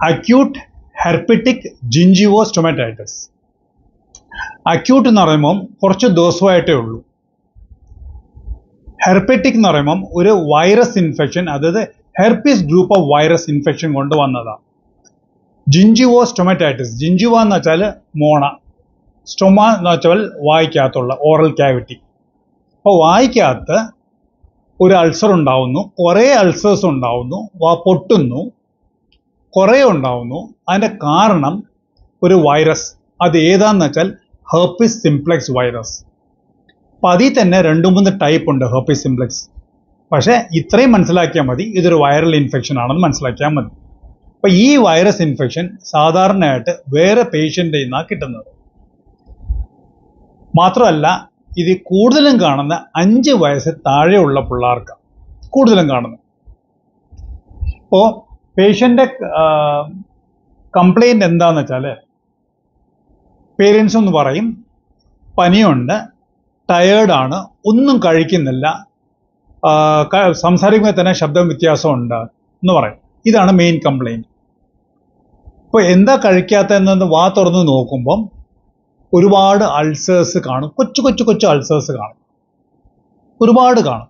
acute ഹെർപ്പിറ്റിക് ജിഞ്ചിവോ സ്റ്റൊമാറ്റൈറ്റിസ് acute എന്ന് പറയുമ്പം കുറച്ച് ദിവസമായിട്ടേ ഉള്ളൂ ഹെർപ്പറ്റിക് എന്ന് പറയുമ്പം ഒരു വൈറസ് ഇൻഫെക്ഷൻ അതായത് herpes group of virus infection കൊണ്ട് വന്നതാണ് ജിഞ്ചിവോ സ്റ്റൊമാറ്റൈറ്റിസ് ജിഞ്ചിവോ എന്ന് വെച്ചാൽ മോണ സ്റ്റൊമ എന്ന് വെച്ചാൽ വായിക്കകത്തുള്ള ഓറൽ ക്യാവിറ്റി അപ്പോൾ വായിക്കകത്ത് ഒരു അൾസർ ഉണ്ടാവുന്നു കുറേ അൾസേഴ്സ് ഉണ്ടാവുന്നു വാ പൊട്ടുന്നു കുറേ ഉണ്ടാവുന്നു അതിൻ്റെ കാരണം ഒരു വൈറസ് അത് ഏതാന്ന് വെച്ചാൽ ഹെർപ്പിസ് സിംപ്ലെക്സ് വൈറസ് അപ്പം അതിൽ തന്നെ രണ്ട് മൂന്ന് ടൈപ്പ് ഉണ്ട് ഹെർപ്പിസ് സിംപ്ലെക്സ് പക്ഷേ ഇത്രയും മനസ്സിലാക്കിയാൽ മതി ഇതൊരു വൈറൽ ഇൻഫെക്ഷൻ ആണെന്ന് മനസ്സിലാക്കിയാൽ മതി അപ്പം ഈ വൈറസ് ഇൻഫെക്ഷൻ സാധാരണയായിട്ട് വേറെ പേഷ്യൻ്റിൽ നിന്നാണ് കിട്ടുന്നത് മാത്രമല്ല ഇത് കൂടുതലും കാണുന്ന അഞ്ച് വയസ്സ് താഴെയുള്ള പിള്ളേർക്ക് കൂടുതലും കാണുന്നത് ഇപ്പോൾ പേഷ്യൻ്റെ കംപ്ലൈൻറ്റ് എന്താന്ന് വെച്ചാൽ പേരൻസ് ഒന്ന് പറയും പനിയുണ്ട് ടയേർഡാണ് ഒന്നും കഴിക്കുന്നില്ല ആ, ക- സംസാരിക്കുമ്പോൾ തന്നെ ശബ്ദം വ്യത്യാസമുണ്ട് എന്ന് പറയും ഇതാണ് മെയിൻ കംപ്ലൈൻറ്റ് ഇപ്പോൾ എന്താ കഴിക്കാത്തതെന്ന് വാ തുറന്ന് നോക്കുമ്പം ഒരുപാട് അൾസേഴ്സ് കാണും കൊച്ചു കൊച്ചു കൊച്ചു അൾസേഴ്സ് കാണും ഒരുപാട് കാണും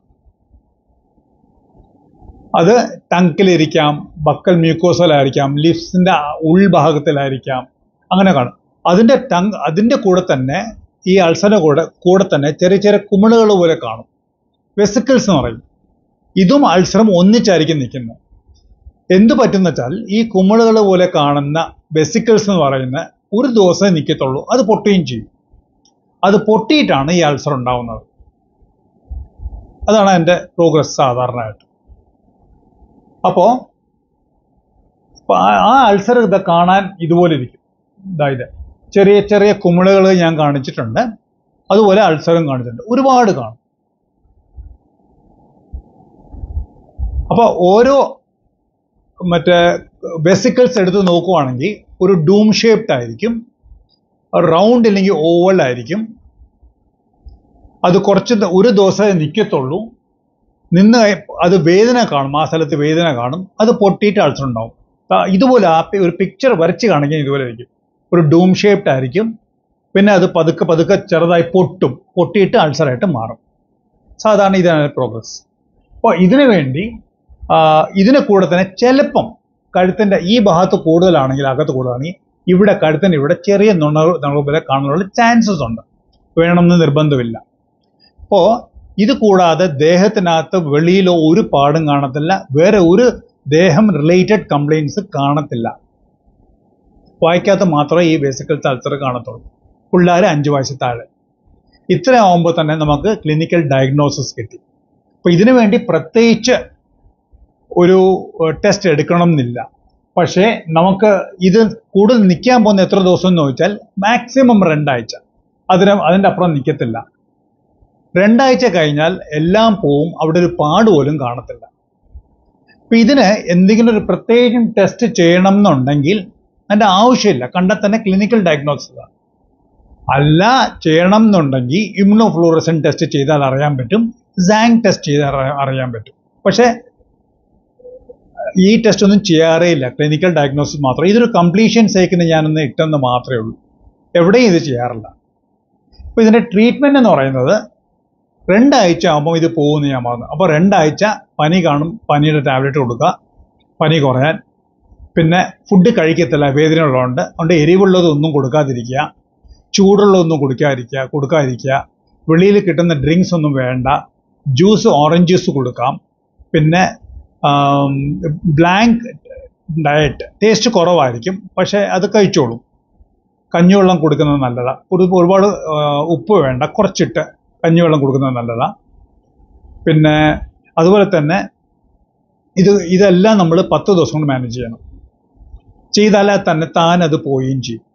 അത് ടങ്കിലിരിക്കാം ബക്കൽ മ്യൂക്കോസലായിരിക്കാം ലിപ്സിന്റെ ഉൾഭാഗത്തിലായിരിക്കാം അങ്ങനെ കാണും അതിന്റെ ടങ് അതിന്റെ കൂടെ തന്നെ ഈ അൾസറിന്റെ കൂടെ കൂടെ തന്നെ ചെറിയ ചെറിയ കുമിളുകൾ പോലെ കാണും വെസിക്കിൾസ് എന്ന് പറയും ഇതും അൾസറും ഒന്നിച്ചായിരിക്കും നിൽക്കുന്നത് എന്ത് പറ്റുന്ന വെച്ചാൽ ഈ കുമിളുകൾ പോലെ കാണുന്ന വെസിക്കിൾസ് എന്ന് പറയുന്ന ഒരു ദിവസമേ നിൽക്കത്തുള്ളൂ അത് പൊട്ടുകയും ചെയ്യും അത് പൊട്ടിയിട്ടാണ് ഈ അൾസർ ഉണ്ടാവുന്നത് അതാണ് അതിൻ്റെ പ്രോഗ്രസ് സാധാരണയായിട്ട് അപ്പോൾ ആ അൾസർ ഇത് കാണാൻ ഇതുപോലെ ഇരിക്കും ഇതായത് ചെറിയ ചെറിയ കുമിളുകൾ ഞാൻ കാണിച്ചിട്ടുണ്ട് അതുപോലെ അൾസറും കാണിച്ചിട്ടുണ്ട് ഒരുപാട് കാണും അപ്പോൾ ഓരോ മറ്റേ വെസിക്കിൾസ് എടുത്ത് നോക്കുവാണെങ്കിൽ ഒരു ഡൂം ഷേപ്ഡ് ആയിരിക്കും റൗണ്ട് ഇല്ലെങ്കിൽ ഓവൽ ആയിരിക്കും അത് കുറച്ച് ദ- ഒരു ദിവസമേ നിൽക്കത്തുള്ളൂ നിന്ന് കഴി- അത് വേദന കാണും ആ സ്ഥലത്ത് വേദന കാണും അത് പൊട്ടിയിട്ട് അൾസർ ഉണ്ടാവും ആ, ഇതുപോലെ ആ പി- ഒരു പിക്ചർ വരച്ച് കാണിക്കാൻ ഇതുപോലെ ആയിരിക്കും ഒരു ഡൂം ഷേപ്ഡ് ആയിരിക്കും പിന്നെ അത് പതുക്കെ പതുക്കെ ചെറുതായി പൊട്ടും പൊട്ടിയിട്ട് അൾസറായിട്ട് മാറും സാധാരണ ഇതാണ് പ്രോഗ്രസ് അപ്പോൾ ഇതിനു വേണ്ടി ആ, ഇതിന് കൂടെ തന്നെ ചിലപ്പം കഴുത്തിന്റെ ഈ ഭാഗത്ത് കൂടുതലാണെങ്കിൽ അകത്ത് കൂടുതലാണെങ്കിൽ ഇവിടെ കഴുത്തിന്റെ ഇവിടെ ചെറിയ നുണവ് നുണവുപോലെ കാണാനുള്ള ചാൻസസ് ഉണ്ട് വേണമെന്ന് നിർബന്ധമില്ല അപ്പോൾ ഇത് കൂടാതെ ദേഹത്തിനകത്ത് വെളിയിലോ ഒരു പാടും കാണത്തില്ല വേറെ ഒരു ദേഹം റിലേറ്റഡ് കംപ്ലൈൻസ് കാണത്തില്ല വായിക്കാത്ത മാത്രമേ ഈ ബേസിക്കൽ അൾസർ കാണത്തുള്ളൂ പിള്ളേർ അഞ്ച് വയസ്സ് താഴെ ഇത്ര ആവുമ്പോൾ തന്നെ നമുക്ക് ക്ലിനിക്കൽ ഡയഗ്നോസിസ് കിട്ടി അപ്പോൾ ഇതിനു വേണ്ടി പ്രത്യേകിച്ച് ഒരു ടെസ്റ്റ് എടുക്കണം എന്നില്ല പക്ഷേ നമുക്ക് ഇത് കൂടുതൽ നിൽക്കാൻ പോകുന്ന എത്ര ദിവസം എന്ന് ചോദിച്ചാൽ മാക്സിമം രണ്ടാഴ്ച അതിന് അതിൻ്റെ അപ്പുറം നിൽക്കത്തില്ല രണ്ടാഴ്ച കഴിഞ്ഞാൽ എല്ലാം പോവും അവിടെ ഒരു പാട് പോലും കാണത്തില്ല അപ്പൊ ഇതിന് എന്തെങ്കിലും ഒരു പ്രത്യേകം ടെസ്റ്റ് ചെയ്യണം എന്നുണ്ടെങ്കിൽ അതിന്റെ ആവശ്യമില്ല കണ്ടാൽ തന്നെ ക്ലിനിക്കൽ ഡയഗ്നോസിസ് അല്ല ചെയ്യണം എന്നുണ്ടെങ്കിൽ ഇമ്യൂണോ ഫ്ലൂറസൻ ടെസ്റ്റ് ചെയ്താൽ അറിയാൻ പറ്റും സാങ് ടെസ്റ്റ് ചെയ്താൽ അറിയാൻ- അറിയാൻ പറ്റും പക്ഷേ ഈ ടെസ്റ്റ് ഒന്നും ചെയ്യാറേ ഇല്ല ക്ലിനിക്കൽ ഡയഗ്നോസിസ് മാത്രം ഇതൊരു കംപ്ലീഷൻ സേക്കിന് ഞാനൊന്ന് ഇട്ടെന്ന് മാത്രമേ ഉള്ളൂ എവിടെയും ഇത് ചെയ്യാറില്ല അപ്പോൾ ഇതിന്റെ ട്രീറ്റ്മെന്റ് എന്ന് പറയുന്നത് രണ്ടാഴ്ച ആകുമ്പോൾ ഇത് പോകുമെന്ന് ഞാൻ പറഞ്ഞു അപ്പോൾ രണ്ടാഴ്ച പനി കാണും പനിയുടെ ടാബ്ലറ്റ് കൊടുക്കുക പനി കുറയാൻ പിന്നെ ഫുഡ് കഴിക്കത്തില്ല വേദന ഉള്ളതുകൊണ്ട് അതുകൊണ്ട് എരിവുള്ളതൊന്നും കൊടുക്കാതിരിക്കുക ചൂടുള്ളതൊന്നും കുടിക്കാതിരിക്കുക കൊടുക്കാതിരിക്കുക വെളിയിൽ കിട്ടുന്ന ഡ്രിങ്ക്സ് ഒന്നും വേണ്ട ജ്യൂസ് ഓറഞ്ച് ജ്യൂസ് കൊടുക്കാം പിന്നെ ബ്ലാങ്ക് ഡയറ്റ് ടേസ്റ്റ് കുറവായിരിക്കും പക്ഷേ അത് കഴിച്ചോളും കഞ്ഞിവെള്ളം കൊടുക്കുന്നത് നല്ലതാണ് ഒരു ഒരുപാട് ആ, ഉപ്പ് വേണ്ട കുറച്ചിട്ട് കഞ്ഞിവെള്ളം കൊടുക്കുന്നത് നല്ലതാണ് പിന്നെ അതുപോലെ തന്നെ ഇത് ഇതെല്ലാം നമ്മൾ പത്ത് ദിവസം കൊണ്ട് മാനേജ് ചെയ്യണം ചെയ്താലേ തന്നെ താൻ അത് പോവുകയും ചെയ്യും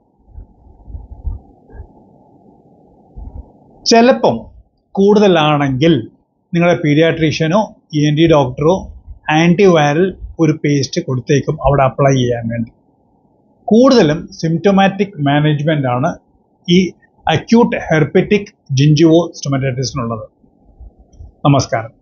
ചിലപ്പം കൂടുതലാണെങ്കിൽ നിങ്ങളുടെ പീഡിയാട്രീഷ്യനോ ഇ എൻ ഡി ഡോക്ടറോ ആൻറ്റിവൈറൽ ഒരു പേസ്റ്റ് കൊടുത്തേക്കും അവിടെ അപ്ലൈ ചെയ്യാൻ വേണ്ടി കൂടുതലും സിംറ്റമാറ്റിക് മാനേജ്മെന്റ് ആണ് ഈ അക്യൂട്ട് ഹെർപ്പറ്റിക് ജിഞ്ചിവോ സ്റ്റൊമറ്റൈറ്റിസിനുള്ളത് നമസ്കാരം